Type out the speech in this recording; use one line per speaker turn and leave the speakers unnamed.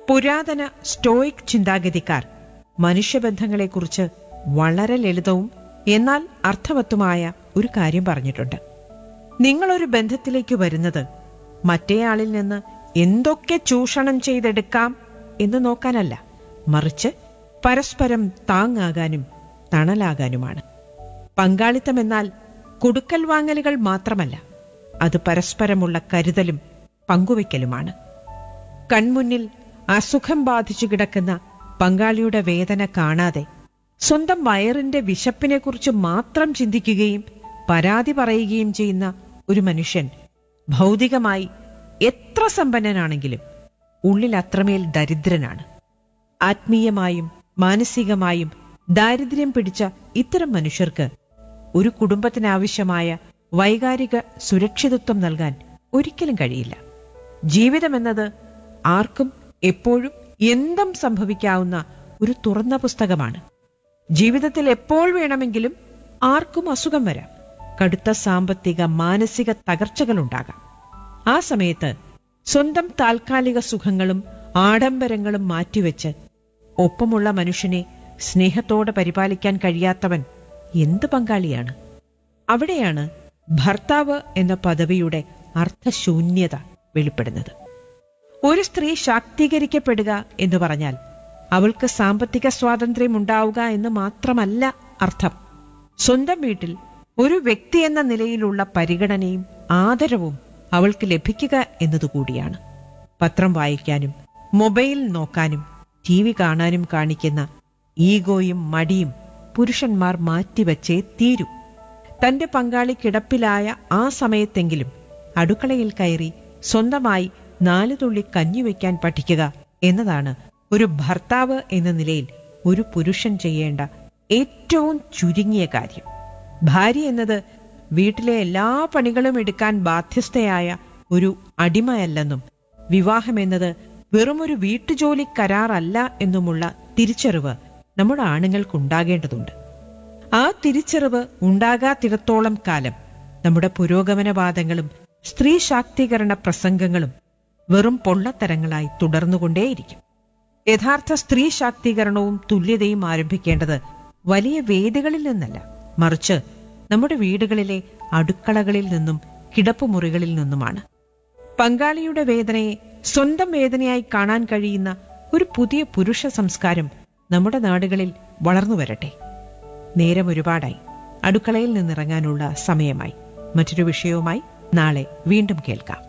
പുരാതന സ്റ്റോയിക് ചിന്താഗതിക്കാർ മനുഷ്യബന്ധങ്ങളെക്കുറിച്ച് വളരെ ലളിതവും എന്നാൽ അർത്ഥവത്തുമായ ഒരു കാര്യം പറഞ്ഞിട്ടുണ്ട് നിങ്ങളൊരു ബന്ധത്തിലേക്ക് വരുന്നത് മറ്റേയാളിൽ നിന്ന് എന്തൊക്കെ ചൂഷണം ചെയ്തെടുക്കാം എന്ന് നോക്കാനല്ല മറിച്ച് പരസ്പരം താങ്ങാകാനും തണലാകാനുമാണ് പങ്കാളിത്തമെന്നാൽ കൊടുക്കൽ വാങ്ങലുകൾ മാത്രമല്ല അത് പരസ്പരമുള്ള കരുതലും പങ്കുവയ്ക്കലുമാണ് കൺമുന്നിൽ അസുഖം ബാധിച്ചു കിടക്കുന്ന പങ്കാളിയുടെ വേദന കാണാതെ സ്വന്തം വയറിന്റെ വിശപ്പിനെക്കുറിച്ച് മാത്രം ചിന്തിക്കുകയും പരാതി പറയുകയും ചെയ്യുന്ന ഒരു മനുഷ്യൻ ഭൗതികമായി എത്ര സമ്പന്നനാണെങ്കിലും ഉള്ളിൽ അത്രമേൽ ദരിദ്രനാണ് ആത്മീയമായും മാനസികമായും ദാരിദ്ര്യം പിടിച്ച ഇത്തരം മനുഷ്യർക്ക് ഒരു കുടുംബത്തിനാവശ്യമായ വൈകാരിക സുരക്ഷിതത്വം നൽകാൻ ഒരിക്കലും കഴിയില്ല ജീവിതമെന്നത് ആർക്കും എപ്പോഴും എന്തും സംഭവിക്കാവുന്ന ഒരു തുറന്ന പുസ്തകമാണ് ജീവിതത്തിൽ എപ്പോൾ വേണമെങ്കിലും ആർക്കും അസുഖം വരാം കടുത്ത സാമ്പത്തിക മാനസിക തകർച്ചകളുണ്ടാകാം ആ സമയത്ത് സ്വന്തം താൽക്കാലിക സുഖങ്ങളും ആഡംബരങ്ങളും മാറ്റിവെച്ച് ഒപ്പമുള്ള മനുഷ്യനെ സ്നേഹത്തോടെ പരിപാലിക്കാൻ കഴിയാത്തവൻ എന്ത് പങ്കാളിയാണ് അവിടെയാണ് ഭർത്താവ് എന്ന പദവിയുടെ അർത്ഥശൂന്യത വെളിപ്പെടുന്നത് ഒരു സ്ത്രീ ശാക്തീകരിക്കപ്പെടുക എന്ന് പറഞ്ഞാൽ അവൾക്ക് സാമ്പത്തിക സ്വാതന്ത്ര്യം ഉണ്ടാവുക എന്ന് മാത്രമല്ല അർത്ഥം സ്വന്തം വീട്ടിൽ ഒരു വ്യക്തി എന്ന നിലയിലുള്ള പരിഗണനയും ആദരവും അവൾക്ക് ലഭിക്കുക എന്നതുകൂടിയാണ് പത്രം വായിക്കാനും മൊബൈൽ നോക്കാനും ടി വി കാണാനും കാണിക്കുന്ന ഈഗോയും മടിയും പുരുഷന്മാർ മാറ്റിവെച്ചേ തീരൂ തന്റെ പങ്കാളി കിടപ്പിലായ ആ സമയത്തെങ്കിലും അടുക്കളയിൽ കയറി സ്വന്തമായി നാലു തുള്ളി കഞ്ഞി വയ്ക്കാൻ പഠിക്കുക എന്നതാണ് ഒരു ഭർത്താവ് എന്ന നിലയിൽ ഒരു പുരുഷൻ ചെയ്യേണ്ട ഏറ്റവും ചുരുങ്ങിയ കാര്യം ഭാര്യ എന്നത് വീട്ടിലെ എല്ലാ പണികളും എടുക്കാൻ ബാധ്യസ്ഥയായ ഒരു അടിമയല്ലെന്നും വിവാഹം എന്നത് വെറുമൊരു വീട്ടുജോലി കരാറല്ല എന്നുമുള്ള തിരിച്ചറിവ് നമ്മുടെ ആണുങ്ങൾക്കുണ്ടാകേണ്ടതുണ്ട് ആ തിരിച്ചറിവ് ഉണ്ടാകാത്തിടത്തോളം കാലം നമ്മുടെ പുരോഗമനവാദങ്ങളും സ്ത്രീ ശാക്തീകരണ പ്രസംഗങ്ങളും വെറും പൊള്ളത്തരങ്ങളായി തുടർന്നുകൊണ്ടേയിരിക്കും യഥാർത്ഥ സ്ത്രീ ശാക്തീകരണവും തുല്യതയും ആരംഭിക്കേണ്ടത് വലിയ വേദികളിൽ നിന്നല്ല മറിച്ച് നമ്മുടെ വീടുകളിലെ അടുക്കളകളിൽ നിന്നും കിടപ്പുമുറികളിൽ നിന്നുമാണ് പങ്കാളിയുടെ വേദനയെ സ്വന്തം വേദനയായി കാണാൻ കഴിയുന്ന ഒരു പുതിയ പുരുഷ സംസ്കാരം നമ്മുടെ നാടുകളിൽ വളർന്നു വരട്ടെ നേരം ഒരുപാടായി അടുക്കളയിൽ നിന്നിറങ്ങാനുള്ള സമയമായി മറ്റൊരു വിഷയവുമായി നാളെ വീണ്ടും കേൾക്കാം